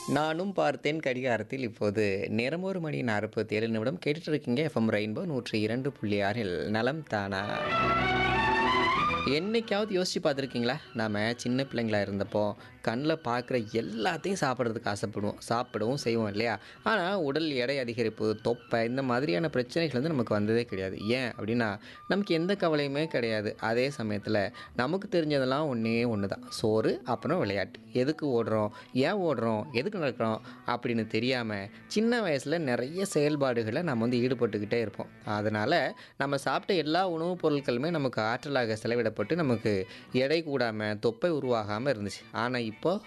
நானும் பார்த்தேன் கடிகாரத்தில் இப்போது நேரம் ஒரு மணி நாற்பத்தி ஏழு நிமிடம் கேட்டுட்டு இருக்கீங்க எஃப்எம் ரெயின்போ நூற்றி இரண்டு புள்ளி ஆறில் நலம் தானா என்னைக்காவது யோசிச்சு பார்த்துருக்கீங்களா நாம் சின்ன பிள்ளைங்களா இருந்தப்போ கண்ணில் பார்க்குற எல்லாத்தையும் சாப்பிட்றதுக்கு ஆசைப்படுவோம் சாப்பிடவும் செய்வோம் இல்லையா ஆனால் உடல் எடை அதிகரிப்பு தொப்பை இந்த மாதிரியான பிரச்சனைகள் வந்து நமக்கு வந்ததே கிடையாது ஏன் அப்படின்னா நமக்கு எந்த கவலையுமே கிடையாது அதே சமயத்தில் நமக்கு தெரிஞ்சதெல்லாம் ஒன்றே ஒன்று தான் சோறு அப்புறம் விளையாட்டு எதுக்கு ஓடுறோம் ஏன் ஓடுறோம் எதுக்கு நடக்கிறோம் அப்படின்னு தெரியாமல் சின்ன வயசில் நிறைய செயல்பாடுகளை நம்ம வந்து ஈடுபட்டுக்கிட்டே இருப்போம் அதனால் நம்ம சாப்பிட்ட எல்லா உணவுப் பொருட்களுமே நமக்கு ஆற்றலாக செலவிடப்பட்டு நமக்கு எடை கூடாமல் தொப்பை உருவாகாமல் இருந்துச்சு ஆனால் இப்போ